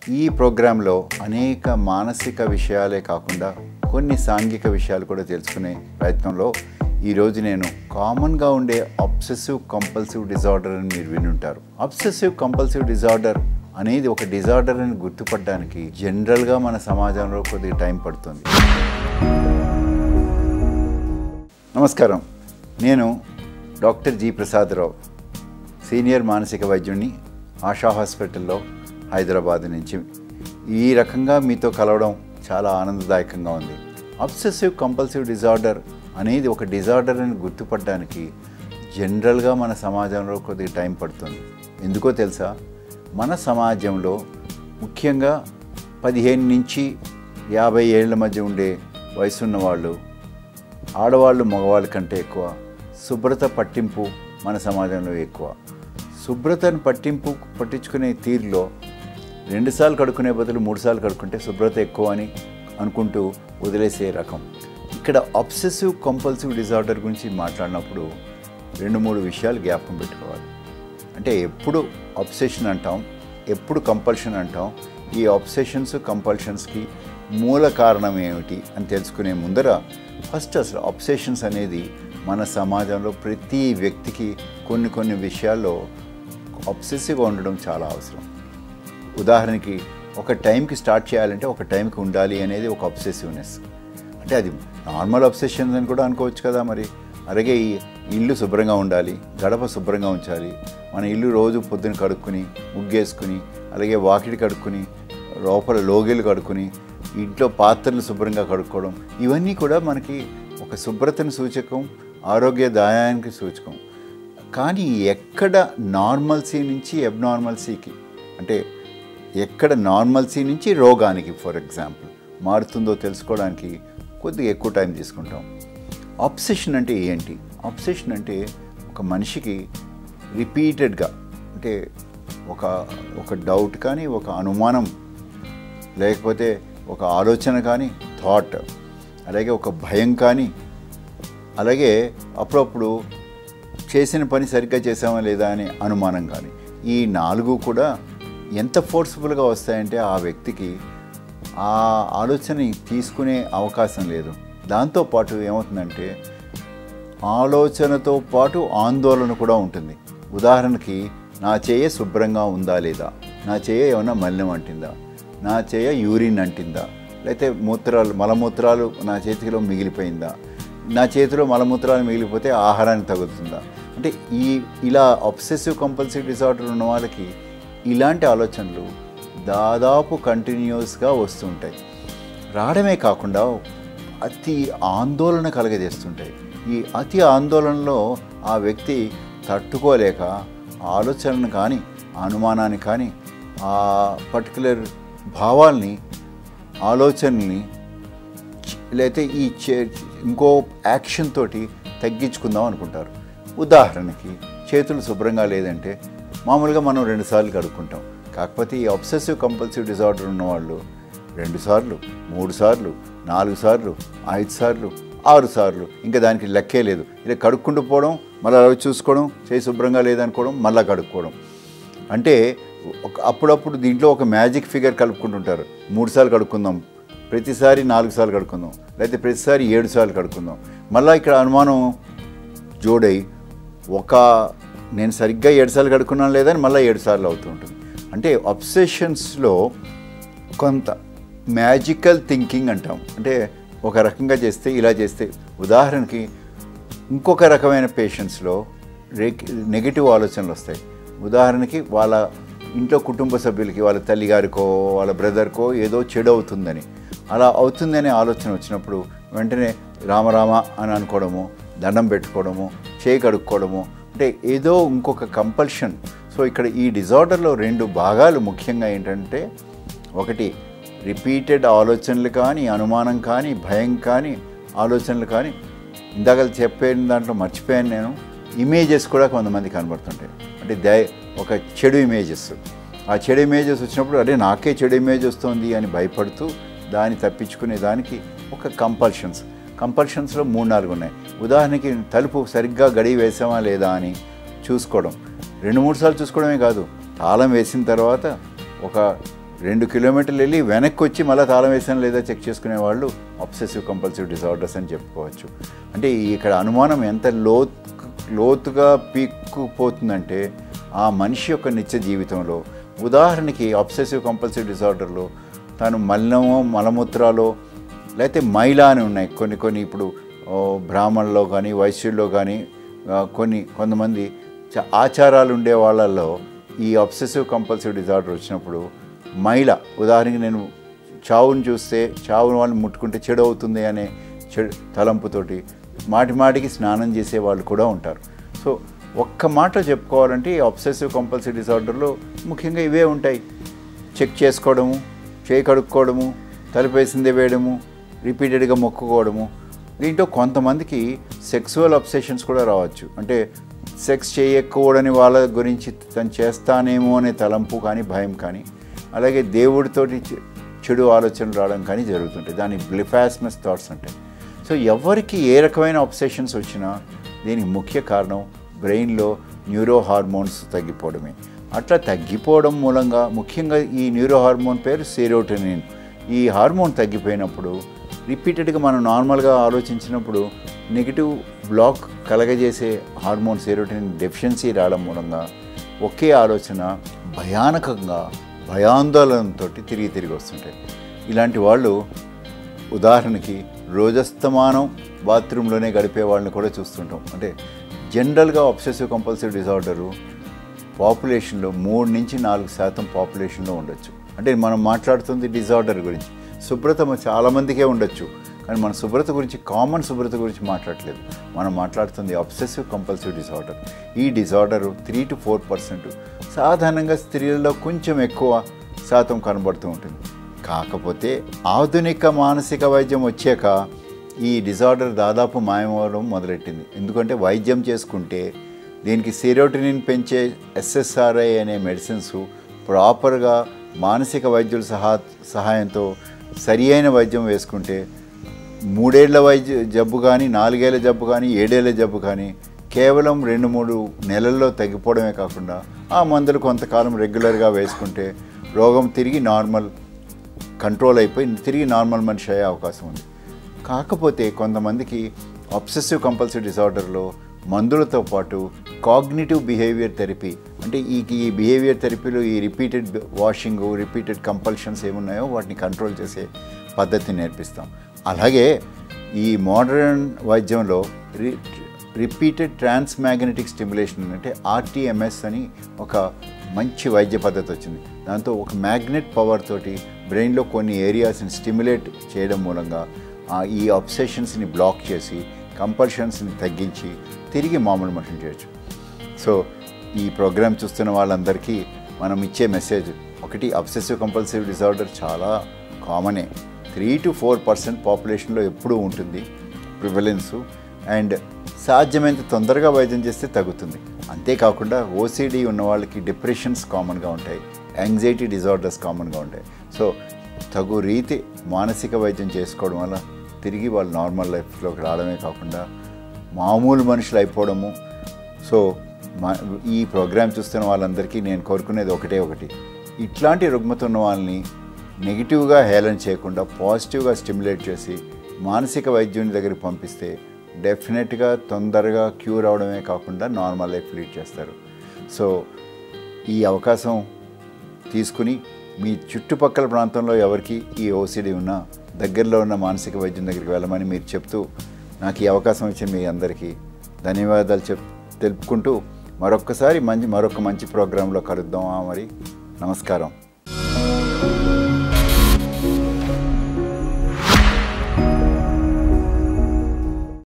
ఈ ప్రోగ్రాంలో అనేక మానసిక విషయాలే కాకుండా కొన్ని సాంఘిక విషయాలు కూడా తెలుసుకునే ప్రయత్నంలో ఈరోజు నేను కామన్గా ఉండే అబ్సెసివ్ కంపల్సివ్ డిజార్డర్ అని మీరు వినుంటారు అబ్సెసివ్ కంపల్సివ్ డిజార్డర్ అనేది ఒక డిజార్డర్ అని గుర్తుపడడానికి జనరల్గా మన సమాజంలో కొద్దిగా టైం పడుతుంది నమస్కారం నేను డాక్టర్ జి ప్రసాదరావు సీనియర్ మానసిక వైద్యుడిని ఆశా హాస్పిటల్లో హైదరాబాద్ నుంచి ఈ రకంగా మీతో కలవడం చాలా ఆనందదాయకంగా ఉంది అబ్సెసివ్ కంపల్సివ్ డిజార్డర్ అనేది ఒక డిజార్డర్ అని గుర్తుపడడానికి జనరల్గా మన సమాజంలో కొద్దిగా టైం పడుతుంది ఎందుకో తెలుసా మన సమాజంలో ముఖ్యంగా పదిహేను నుంచి యాభై ఏళ్ళ మధ్య ఉండే వయసున్న వాళ్ళు ఆడవాళ్ళు మగవాళ్ళ కంటే ఎక్కువ శుభ్రత పట్టింపు మన సమాజంలో ఎక్కువ శుభ్రతను పట్టింపు పట్టించుకునే తీరులో రెండుసార్లు కడుక్కునే బదులు మూడుసార్లు కడుక్కుంటే శుభ్రత ఎక్కువ అని అనుకుంటూ వదిలేసే రకం ఇక్కడ అబ్సెసివ్ కంపల్సివ్ డిజార్డర్ గురించి మాట్లాడినప్పుడు రెండు మూడు విషయాలు జ్ఞాపకం పెట్టుకోవాలి అంటే ఎప్పుడు అబ్సెషన్ అంటాం ఎప్పుడు కంపల్షన్ అంటాం ఈ అబ్సెషన్స్ కంపల్షన్స్కి మూల కారణం ఏమిటి అని తెలుసుకునే ముందర ఫస్ట్ అసలు అబ్సెషన్స్ అనేది మన సమాజంలో ప్రతి వ్యక్తికి కొన్ని కొన్ని విషయాల్లో అబ్సెసివ్గా ఉండడం చాలా అవసరం ఉదాహరణకి ఒక టైంకి స్టార్ట్ చేయాలంటే ఒక టైంకి ఉండాలి అనేది ఒక అబ్సెసివ్నెస్ అంటే అది నార్మల్ అబ్సెషన్ అని కూడా అనుకోవచ్చు కదా మరి అలాగే ఈ ఇల్లు శుభ్రంగా ఉండాలి గడప శుభ్రంగా ఉంచాలి మన ఇల్లు రోజు పొద్దున కడుక్కుని ముగ్గేసుకుని అలాగే వాకిడి కడుక్కుని లోపల లోగేలు కడుక్కుని ఇంట్లో పాత్రలు శుభ్రంగా కడుక్కోవడం ఇవన్నీ కూడా మనకి ఒక శుభ్రతను సూచకం ఆరోగ్యదాయానికి సూచకం కానీ ఎక్కడ నార్మల్సీ నుంచి అబ్నార్మల్సీకి అంటే ఎక్కడ నార్మల్సీ నుంచి రోగానికి ఫర్ ఎగ్జాంపుల్ మారుతుందో తెలుసుకోవడానికి కొద్దిగా ఎక్కువ టైం తీసుకుంటాం ఆబ్సెషన్ అంటే ఏంటి ఆబ్సెషన్ అంటే ఒక మనిషికి రిపీటెడ్గా అంటే ఒక ఒక డౌట్ కానీ ఒక అనుమానం లేకపోతే ఒక ఆలోచన కానీ థాట్ అలాగే ఒక భయం కానీ అలాగే అప్పుడప్పుడు చేసిన పని సరిగ్గా చేసామా లేదా అనే అనుమానం కానీ ఈ నాలుగు కూడా ఎంత ఫోర్స్ఫుల్గా వస్తాయంటే ఆ వ్యక్తికి ఆ ఆలోచనని తీసుకునే అవకాశం లేదు దాంతోపాటు ఏమవుతుందంటే ఆలోచనతో పాటు ఆందోళన కూడా ఉంటుంది ఉదాహరణకి నా చేయ శుభ్రంగా ఉందా లేదా నా చేయ ఏమైనా మలినం అంటిందా నా చేయ యూరిన్ అంటిందా లేకపోతే మూత్రాలు మలమూత్రాలు నా చేతిలో మిగిలిపోయిందా నా చేతిలో మలమూత్రాలు మిగిలిపోతే ఆహారానికి తగులుతుందా అంటే ఈ ఇలా అబ్సెసివ్ కంపల్సివ్ డిసార్డర్ ఉన్న వాళ్ళకి ఇలాంటి ఆలోచనలు దాదాపు కంటిన్యూస్గా వస్తుంటాయి రావడమే కాకుండా అతి ఆందోళన కలగజేస్తుంటాయి ఈ అతి ఆందోళనలో ఆ వ్యక్తి తట్టుకోలేక ఆలోచనను కానీ అనుమానాన్ని కానీ ఆ పర్టికులర్ భావాల్ని ఆలోచనల్ని లేకపోతే ఈ చే ఇంకో యాక్షన్ తోటి తగ్గించుకుందాం అనుకుంటారు ఉదాహరణకి చేతులు శుభ్రంగా లేదంటే మామూలుగా మనం రెండుసార్లు కడుక్కుంటాం కాకపోతే ఈ అబ్సెసివ్ కంపల్సివ్ డిజార్డర్ ఉన్నవాళ్ళు రెండు సార్లు మూడు సార్లు నాలుగు సార్లు ఐదు సార్లు ఆరు సార్లు ఇంకా దానికి లెక్కే లేదు ఇలా కడుక్కుంటూ పోవడం మళ్ళీ అవి చూసుకోవడం చేయి శుభ్రంగా లేదనుకోవడం మళ్ళీ కడుక్కోవడం అంటే ఒక అప్పుడప్పుడు దీంట్లో ఒక మ్యాజిక్ ఫిగర్ కలుపుకుంటుంటారు మూడు సార్లు కడుక్కుందాం ప్రతిసారి నాలుగు సార్లు కడుక్కుందాం లేకపోతే ప్రతిసారి ఏడు సార్లు కడుక్కుందాం మళ్ళీ ఇక్కడ అనుమానం జోడై ఒక నేను సరిగ్గా ఏడు సార్లు కడుక్కున్నాను లేదని మళ్ళీ ఏడు సార్లు అవుతూ ఉంటుంది అంటే అబ్సెషన్స్లో కొంత మ్యాజికల్ థింకింగ్ అంటాం అంటే ఒక రకంగా చేస్తే ఇలా చేస్తే ఉదాహరణకి ఇంకొక రకమైన పేషెంట్స్లో నెగిటివ్ ఆలోచనలు వస్తాయి ఉదాహరణకి వాళ్ళ ఇంట్లో కుటుంబ సభ్యులకి వాళ్ళ తల్లిగారికో వాళ్ళ బ్రదర్కో ఏదో చెడు అవుతుందని అలా అవుతుందనే ఆలోచన వచ్చినప్పుడు వెంటనే రామరామ అని అనుకోవడము దండం పెట్టుకోవడము చేయి కడుక్కోవడము అంటే ఏదో ఇంకొక కంపల్షన్ సో ఇక్కడ ఈ డిజార్డర్లో రెండు భాగాలు ముఖ్యంగా ఏంటంటే ఒకటి రిపీటెడ్ ఆలోచనలు కానీ అనుమానం కానీ భయం కానీ ఆలోచనలు కానీ ఇందాక చెప్పిన దాంట్లో మర్చిపోయాను నేను ఇమేజెస్ కూడా కొంతమంది కనబడుతుంటాయి అంటే దే ఒక చెడు ఇమేజెస్ ఆ చెడు ఇమేజెస్ వచ్చినప్పుడు అరే నాకే చెడు ఇమేజ్ వస్తుంది అని భయపడుతూ దాన్ని తప్పించుకునే దానికి ఒక కంపల్షన్స్ కంపల్షన్స్లో మూడు నాలుగు ఉన్నాయి ఉదాహరణకి తలుపు సరిగ్గా గడి వేసామా లేదా అని చూసుకోవడం రెండు మూడు సార్లు చూసుకోవడమే కాదు తాళం వేసిన తర్వాత ఒక రెండు కిలోమీటర్లు వెళ్ళి వెనక్కి వచ్చి మళ్ళీ తాళం వేసాను లేదా చెక్ చేసుకునే వాళ్ళు అబ్సెసివ్ కంపల్సివ్ డిసార్డర్స్ అని చెప్పుకోవచ్చు అంటే ఇక్కడ అనుమానం ఎంత లోతు లోతుగా పీక్కుపోతుందంటే ఆ మనిషి యొక్క నిత్య జీవితంలో ఉదాహరణకి అబ్సెసివ్ కంపల్సివ్ డిసార్డర్లో తాను మలినమో మలమూత్రాలో లేకపోతే మైల అని ఉన్నాయి కొన్ని కొన్ని ఇప్పుడు ఓ, బ్రాహ్మణుల్లో కానీ వైశ్యుల్లో కానీ ఆ, కొన్ని కొంతమంది చ- ఆచారాలు ఉండే వాళ్ళల్లో ఈ అబ్సెసివ్ కంపల్సివ్ డిజార్డర్ వచ్చినప్పుడు మైల ఉదాహరణకి నేను చావుని చూస్తే చావుని వాళ్ళని ముట్టుకుంటే చెడు అవుతుంది అనే చెడు తలంపుతోటి మాటి మాటికి స్నానం చేసే వాళ్ళు కూడా ఉంటారు సో ఒక్క మాట చెప్పుకోవాలంటే ఈ అబ్సెసివ్ కంపల్సివ్ డిజార్డర్లో ముఖ్యంగా ఇవే ఉంటాయి చెక్ చేసుకోవడము చేయి కడుక్కోవడము తలుపేసిందే వేయడము రిపీటెడ్గా మొక్కుకోవడము దీంట్లో కొంతమందికి సెక్సువల్ అబ్సెషన్స్ కూడా రావచ్చు అంటే సెక్స్ చేయకూడని వాళ్ళ గురించి తను చేస్తానేమో అనే తలంపు కానీ భయం కానీ అలాగే దేవుడితోటి చె- చెడు ఆలోచనలు రావడం కానీ జరుగుతుంటాయి దాన్ని బ్లిఫాస్మస్ థాట్స్ అంటాయి సో ఎవరికి ఏ రకమైన అబ్సెషన్స్ వచ్చినా దీనికి ముఖ్య కారణం బ్రెయిన్లో న్యూరో హార్మోన్స్ తగ్గిపోవడమే అట్లా తగ్గిపోవడం మూలంగా ముఖ్యంగా ఈ న్యూరో హార్మోన్ పేరు సెరోటోనిన్ ఈ హార్మోన్ తగ్గిపోయినప్పుడు రిపీటెడ్గా మనం నార్మల్గా ఆలోచించినప్పుడు నెగిటివ్ బ్లాక్ కలగజేసే హార్మోన్ సెరోటోనిన్ డెఫిషియన్సీ రావడం మూలంగా ఒకే ఆలోచన భయానకంగా భయాందోళనతో తిరిగి తిరిగి వస్తుంటాయి ఇలాంటి వాళ్ళు ఉదాహరణకి రోజస్తమానం బాత్రూంలోనే గడిపే వాళ్ళని కూడా చూస్తుంటాం అంటే జనరల్గా అబ్సెసివ్ కంపల్సివ్ డిజార్డరు పాపులేషన్లో మూడు నుంచి నాలుగు శాతం పాపులేషన్లో ఉండొచ్చు అంటే మనం మాట్లాడుతుంది డిజార్డర్ గురించి శుభ్రత మ- చాలామందికే ఉండొచ్చు కానీ మన శుభ్రత గురించి కామన్ శుభ్రత గురించి మాట్లాడలేదు మనం మాట్లాడుతుంది అబ్సెసివ్ కంపల్సివ్ డిజార్డర్ ఈ disorder three to four percent సాధారణంగా స్త్రీలలో కొంచెం ఎక్కువ శాతం కనబడుతూ ఉంటుంది కాకపోతే ఆధునిక మానసిక వైద్యం వచ్చాక ఈ డిజార్డర్ దాదాపు మాయమవడం మొదలెట్టింది ఎందుకంటే వైద్యం చేసుకుంటే దీనికి సెరోటినిన్ పెంచే ఎస్ఎస్ఆర్ఐ అనే మెడిసిన్స్ ప్రాపర్గా మానసిక వైద్యుల సహా సహాయంతో సరి అయిన వైద్యం వేసుకుంటే మూడేళ్ల వైద్య జబ్బు కానీ నాలుగేళ్ల జబ్బు కానీ ఏడేళ్ల జబ్బు కానీ కేవలం రెండు మూడు నెలల్లో తగ్గిపోవడమే కాకుండా ఆ మందులు కొంతకాలం రెగ్యులర్గా వేసుకుంటే రోగం తిరిగి నార్మల్ కంట్రోల్ అయిపోయి తిరిగి నార్మల్ మనిషి అయ్యే అవకాశం ఉంది కాకపోతే కొంతమందికి అబ్సెసివ్ కంపల్సివ్ డిసార్డర్లో మందులతో పాటు కాగ్నిటివ్ బిహేవియర్ థెరపీ అంటే ఈ ఈ బిహేవియర్ థెరపీలో ఈ రిపీటెడ్ వాషింగ్ రిపీటెడ్ కంపల్షన్స్ ఏమున్నాయో వాటిని కంట్రోల్ చేసే పద్ధతిని నేర్పిస్తాం అలాగే ఈ మోడర్న్ వైద్యంలో re repeated trans magnetic stimulation అంటే ఆర్టీఎంఎస్ అని ఒక మంచి వైద్య పద్ధతి వచ్చింది దాంతో ఒక మ్యాగ్నెట్ పవర్ తోటి బ్రెయిన్లో కొన్ని ఏరియాస్ని స్టిమ్యులేట్ చేయడం మూలంగా ఆ ఈ అబ్సెషన్స్ని బ్లాక్ చేసి కంపల్షన్స్ని తగ్గించి తిరిగి మామూలు మనిషిని చేయొచ్చు సో ఈ ప్రోగ్రామ్ చూస్తున్న వాళ్ళందరికీ మనం ఇచ్చే మెసేజ్ ఒకటి అబ్సెసివ్ కంపల్సివ్ డిజార్డర్ చాలా కామనే త్రీ టు ఫోర్ పర్సెంట్ పాపులేషన్లో ఎప్పుడూ ఉంటుంది ప్రివలెన్సు అండ్ సాధ్యమైనంత తొందరగా వైద్యం చేస్తే తగ్గుతుంది అంతేకాకుండా ఓసిడి ఉన్న వాళ్ళకి డిప్రెషన్స్ కామన్గా ఉంటాయి యాంగ్జైటీ డిజార్డర్స్ కామన్గా ఉంటాయి సో తగు రీతి మానసిక వైద్యం చేసుకోవడం వల్ల తిరిగి వాళ్ళు నార్మల్ లైఫ్లోకి రావడమే కాకుండా మామూలు మనుషులు అయిపోవడము సో మా ఈ ప్రోగ్రామ్ చూస్తున్న వాళ్ళందరికీ నేను కోరుకునేది ఒకటే ఒకటి ఇట్లాంటి రుగ్మత ఉన్న వాళ్ళని నెగిటివ్గా హేళన చేయకుండా పాజిటివ్గా స్టిమ్యులేట్ చేసి మానసిక వైద్యుని దగ్గరికి పంపిస్తే డెఫినెట్గా తొందరగా క్యూర్ అవడమే కాకుండా నార్మల్ లైఫ్ లీడ్ చేస్తారు సో ఈ అవకాశం తీసుకుని మీ చుట్టుపక్కల ప్రాంతంలో ఎవరికి ఈ ఓసిడి ఉన్నా దగ్గరలో ఉన్న మానసిక వైద్యం దగ్గరికి వెళ్ళమని మీరు చెప్తూ నాకు ఈ అవకాశం ఇచ్చిన మీ అందరికీ ధన్యవాదాలు చెప్ తెలుపుకుంటూ మరొక్కసారి మంచి మరొక మంచి ప్రోగ్రాంలో కలుద్దామా మరి నమస్కారం